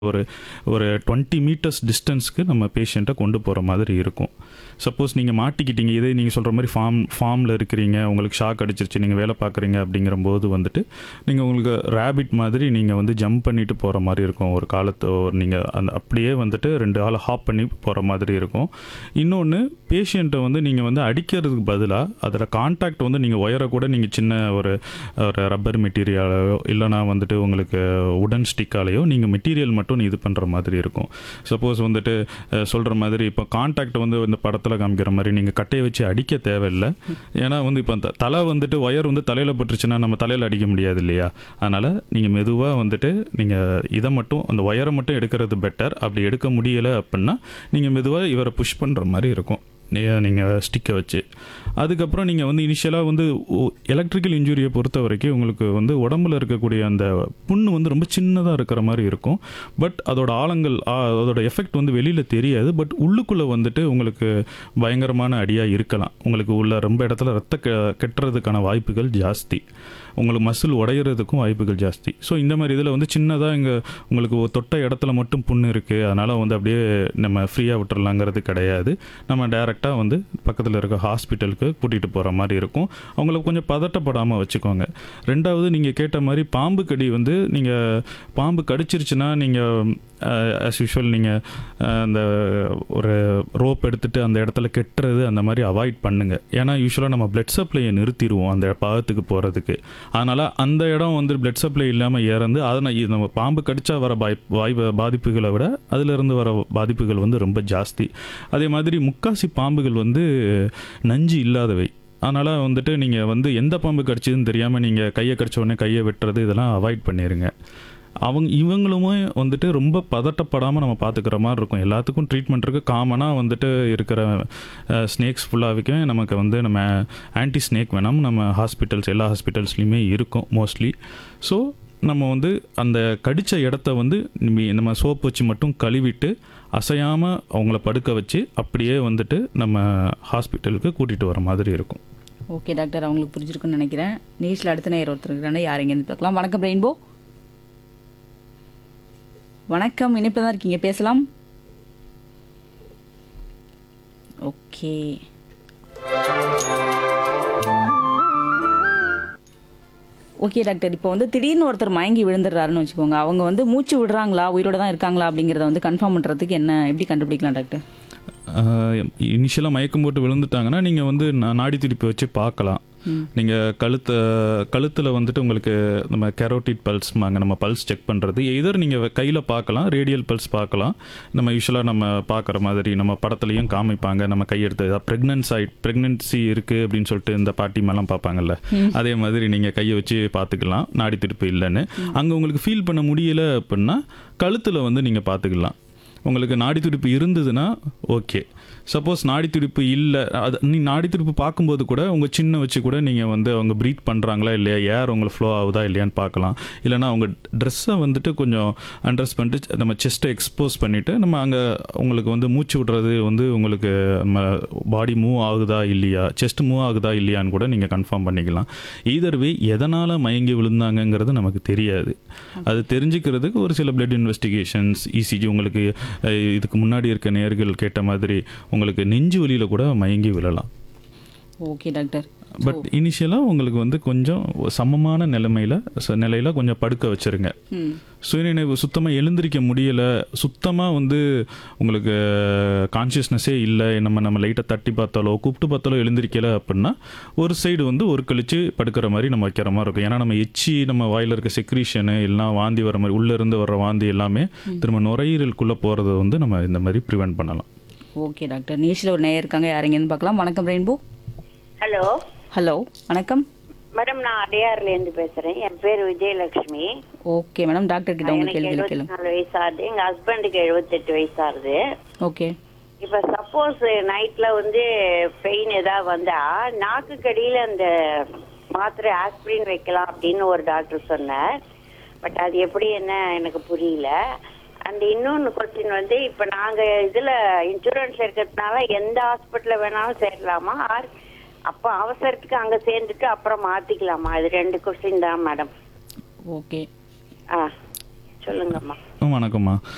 ஒரு ஒரு twenty metres டிஸ்டன்ஸ்க்கு நம்ம பேஷண்ட்டை கொண்டு போகிற மாதிரி இருக்கும் சப்போஸ் நீங்கள் மாட்டிக்கிட்டீங்க இதே நீங்கள் சொல்கிற மாதிரி ஃபார்ம் ஃபார்மில் இருக்கிறீங்க உங்களுக்கு ஷாக் அடிச்சிருச்சு நீங்கள் வேலை பார்க்குறீங்க அப்படிங்கிற போது வந்துட்டு நீங்கள் உங்களுக்கு ரேபிட் மாதிரி நீங்கள் வந்து ஜம்ப் பண்ணிட்டு போகிற மாதிரி இருக்கும் ஒரு காலத்து நீங்கள் அந்த அப்படியே வந்துட்டு ரெண்டு ஆள் ஹாப் பண்ணி போகிற மாதிரி இருக்கும் இன்னொன்று பேஷண்ட்டை வந்து நீங்கள் வந்து அடிக்கிறதுக்கு பதிலாக அதில் கான்டாக்ட் வந்து நீங்கள் ஒயரை கூட நீங்கள் சின்ன ஒரு ஒரு ரப்பர் மெட்டீரியலையோ இல்லைனா வந்துட்டு உங்களுக்கு உடன் ஸ்டிக்காலேயோ நீங்கள் மெட்டீரியல் மட்டும் இது பண்ணுற மாதிரி இருக்கும் சப்போஸ் வந்துட்டு சொல்கிற மாதிரி இப்போ கான்டாக்ட் வந்து இந்த படத்தில் காமிக்கிற மாதிரி நீங்கள் கட்டையை வச்சு அடிக்க தேவையில்லை ஏன்னா வந்து இப்போ அந்த தலை வந்துட்டு ஒயர் வந்து தலையில் பட்டுருச்சுன்னா நம்ம தலையில் அடிக்க முடியாது இல்லையா அதனால் நீங்கள் மெதுவாக வந்துட்டு நீங்கள் இதை மட்டும் அந்த ஒயரை மட்டும் எடுக்கிறது பெட்டர் அப்படி எடுக்க முடியலை அப்படின்னா நீங்கள் மெதுவாக இவரை புஷ் பண்ணுற மாதிரி இருக்கும் நீங்கள் ஸ்டிக்கை வச்சு அதுக்கப்புறம் நீங்கள் வந்து இனிஷியலாக வந்து எலக்ட்ரிக்கல் இன்ஜுரியை பொறுத்த வரைக்கும் உங்களுக்கு வந்து உடம்புல இருக்கக்கூடிய அந்த புண்ணு வந்து ரொம்ப சின்னதாக இருக்கிற மாதிரி இருக்கும் பட் அதோட ஆழங்கள் ஆ, அதோட எஃபெக்ட் வந்து வெளியில் தெரியாது பட் உள்ளுக்குள்ளே வந்துட்டு உங்களுக்கு பயங்கரமான அடியாக இருக்கலாம் உங்களுக்கு உள்ள ரொம்ப இடத்துல ரத்த கெ கெட்டுறதுக்கான வாய்ப்புகள் ஜாஸ்தி உங்களுக்கு மசில் உடையிறதுக்கும் வாய்ப்புகள் ஜாஸ்தி ஸோ இந்த மாதிரி இதில் வந்து சின்னதாக இங்கே உங்களுக்கு ஒரு தொட்ட இடத்துல மட்டும் புண்ணு இருக்குது அதனால் வந்து அப்படியே நம்ம ஃப்ரீயாக விட்டுறலாங்கிறது கிடையாது நம்ம டைரெக்டாக வந்து பக்கத்தில் இருக்க ஹாஸ்பிட்டலுக்கு கூட்டிகிட்டு போகிற மாதிரி இருக்கும் அவங்களுக்கு கொஞ்சம் பதட்டப்படாமல் வச்சுக்கோங்க ரெண்டாவது நீங்கள் கேட்ட மாதிரி பாம்பு கடி வந்து நீங்கள் பாம்பு கடிச்சிருச்சுன்னா நீங்கள் ஆஸ் யூஷுவல் நீங்கள் அந்த ஒரு ரோப் எடுத்துட்டு அந்த இடத்துல கெட்டுறது அந்த மாதிரி அவாய்ட் பண்ணுங்க ஏன்னா யூஸ்வலாக நம்ம பிளட் சப்ளையை நிறுத்திடுவோம் அந்த பாகத்துக்கு போகிறதுக்கு அதனால் அந்த இடம் வந்து பிளட் சப்ளை இல்லாமல் இறந்து அதனால் இது நம்ம பாம்பு கடிச்சா வர பாய் வாய் பாதிப்புகளை விட அதிலிருந்து வர பாதிப்புகள் வந்து ரொம்ப ஜாஸ்தி அதே மாதிரி முக்காசி பாம்புகள் வந்து நஞ்சு இல்லாதவை அதனால் வந்துட்டு நீங்கள் வந்து எந்த பாம்பு கடிச்சதுன்னு தெரியாமல் நீங்கள் கையை கடிச்ச உடனே கையை வெட்டுறது இதெல்லாம் அவாய்ட் பண்ணிடுங்க அவங்க இவங்களுமே வந்துட்டு ரொம்ப பதட்டப்படாமல் நம்ம பார்த்துக்கிற மாதிரி இருக்கும் எல்லாத்துக்கும் ட்ரீட்மெண்ட் இருக்குது காமனாக வந்துட்டு இருக்கிற ஸ்னேக்ஸ் ஃபுல்லாகவே நமக்கு வந்து நம்ம ஆன்டி ஸ்னேக் வேணாம் நம்ம ஹாஸ்பிட்டல்ஸ் எல்லா ஹாஸ்பிட்டல்ஸ்லையுமே இருக்கும் மோஸ்ட்லி ஸோ நம்ம வந்து அந்த கடித்த இடத்த வந்து நிம்மி- நம்ம சோப் வச்சு மட்டும் கழுவிட்டு அசையாமல் அவங்கள படுக்க வச்சு அப்படியே வந்துட்டு நம்ம ஹாஸ்பிட்டலுக்கு கூட்டிகிட்டு வர மாதிரி இருக்கும் ஓகே டாக்டர் அவங்களுக்கு புரிஞ்சிருக்குன்னு நினைக்கிறேன் நியூஸில் அடுத்த நேரம் ஒருத்தர் இருக்கிறாங்க யார் எங்கேருந்து பார்க்கலாம் வணக்கம் ரெயின்போ வணக்கம் இணைப்பில் தான் இருக்கீங்க பேசலாம் ஓகே ஓகே டாக்டர் இப்போ வந்து திடீர்னு ஒருத்தர் மயங்கி விழுந்துடுறாருன்னு வச்சுக்கோங்க அவங்க வந்து மூச்சு விடுறாங்களா உயிரோட தான் இருக்காங்களா அப்படிங்கிறத வந்து கன்ஃபார்ம் பண்ணுறதுக்கு என்ன எப்படி கண்டுபிடிக்கலாம் டாக்டர் இனிஷியலாக மயக்கம் போட்டு விழுந்துட்டாங்கன்னா நீங்கள் வந்து நா- நாடி துடிப்பு வச்சு பார்க்கலாம் நீங்கள் கழுத்தை கழுத்தில் வந்துட்டு உங்களுக்கு நம்ம கெரோட்டிட் பல்ஸ்மாங்க நம்ம பல்ஸ் செக் பண்ணுறது எதர் நீங்கள் கையில் பார்க்கலாம் ரேடியல் பல்ஸ் பார்க்கலாம் நம்ம யூஸ்வலாக நம்ம பார்க்குற மாதிரி நம்ம படத்துலையும் காமிப்பாங்க நம்ம கையெடுத்து ப்ரெக்னன்ஸ் ஆகி ப்ரெக்னன்சி இருக்குது அப்படின்னு சொல்லிட்டு இந்த பாட்டி மேலாம் பார்ப்பாங்கல்ல அதே மாதிரி நீங்கள் கையை வச்சு பார்த்துக்கலாம் நாடி துடிப்பு இல்லைன்னு அங்கே உங்களுக்கு ஃபீல் பண்ண முடியல அப்படின்னா கழுத்தில் வந்து நீங்கள் பார்த்துக்கலாம் உங்களுக்கு நாடி துடிப்பு இருந்ததுன்னா ஓகே சப்போஸ் நாடி துடிப்பு இல்லை அது நீ நாடி துடிப்பு பார்க்கும்போது கூட உங்கள் சின்ன வச்சு கூட நீங்கள் வந்து அவங்க ப்ரீத் பண்ணுறாங்களா இல்லையா ஏர் உங்களுக்கு ஃப்ளோ ஆகுதா இல்லையான்னு பார்க்கலாம் இல்லைனா அவங்க ட்ரெஸ்ஸை வந்துட்டு கொஞ்சம் அண்ட்ரஸ் பண்ணிட்டு நம்ம செஸ்ட்டை எக்ஸ்போஸ் பண்ணிவிட்டு நம்ம அங்கே உங்களுக்கு வந்து மூச்சு விடுறது வந்து உங்களுக்கு நம்ம பாடி மூவ் ஆகுதா இல்லையா செஸ்ட் மூவ் ஆகுதா இல்லையான்னு கூட நீங்கள் கன்ஃபார்ம் பண்ணிக்கலாம் either way எதனால் மயங்கி விழுந்தாங்கங்கிறது நமக்கு தெரியாது அது தெரிஞ்சுக்கிறதுக்கு ஒரு சில பிளட் இன்வெஸ்டிகேஷன்ஸ் இசிஜி உங்களுக்கு அஹ், இதுக்கு முன்னாடி இருக்க நேர்கள் கேட்ட மாதிரி உங்களுக்கு நெஞ்சு வலியில் கூட மயங்கி விழலாம் ஓகே டாக்டர் பட் இனிஷியலாக உங்களுக்கு வந்து கொஞ்சம் சமமான நிலைமையில் நிலையில் கொஞ்சம் படுக்க வச்சுருங்க ம் சுயநினைவு சுத்தமாக எழுந்திருக்க முடியலை சுத்தமாக வந்து உங்களுக்கு கான்ஷியஸ்னஸே இல்லை நம்ம நம்ம லைட்டை தட்டி பார்த்தாலோ கூப்பிட்டு பார்த்தாலோ எழுந்திருக்கல அப்படின்னா ஒரு சைடு வந்து ஒரு கழிச்சு படுக்கிற மாதிரி நம்ம வைக்கிற மாதிரி இருக்கும் ஏன்னா நம்ம எச்சி நம்ம வாயில் இருக்க செக்ரீஷனு எல்லாம் வாந்தி வர மாதிரி உள்ளே இருந்து வர்ற வாந்தி எல்லாமே திரும்ப நுரையீரலுக்குள்ளே போகிறத வந்து நம்ம இந்த மாதிரி ப்ரிவென்ட் பண்ணலாம் ஓகே டாக்டர் நியூஸில் ஒரு நேயர் இருக்காங்க யார் எங்கேருந்து பார்க்கலாம் வணக்கம் ரெயின்போ ஹலோ ஹலோ வணக்கம் மேடம் நான் அடையாறுல இருந்து பேசுறேன் என் பேர் விஜயலட்சுமி ஓகே மேடம் டாக்டர் கிட்ட உங்க எனக்கு கேள்வி எழுபத்தி கேளுங்க நாலு வயசு ஆகுது எங்க ஹஸ்பண்டுக்கு எழுபத்தெட்டு வயசு ஆகுது ஓகே இப்ப சப்போஸ் நைட்ல வந்து பெயின் ஏதாவது வந்தா நாக்கு கடியில அந்த மாத்திரை ஆஸ்பிரின் வைக்கலாம் அப்படின்னு ஒரு டாக்டர் சொன்னார் பட் அது எப்படி என்ன எனக்கு புரியல அண்ட் இன்னொன்னு கொஸ்டின் வந்து இப்ப நாங்க இதுல இன்சூரன்ஸ் இருக்கிறதுனால எந்த ஹாஸ்பிட்டல்ல வேணாலும் சேரலாமா ஆர் அப்ப அவசரத்துக்கு அங்க சேர்ந்துட்டு அப்புறம் மாத்திக்கலாமா இது ரெண்டு கொஸ்டின் தான் மேடம் ஓகே ஆ சொல்லுங்கம்மா வணக்கம்மா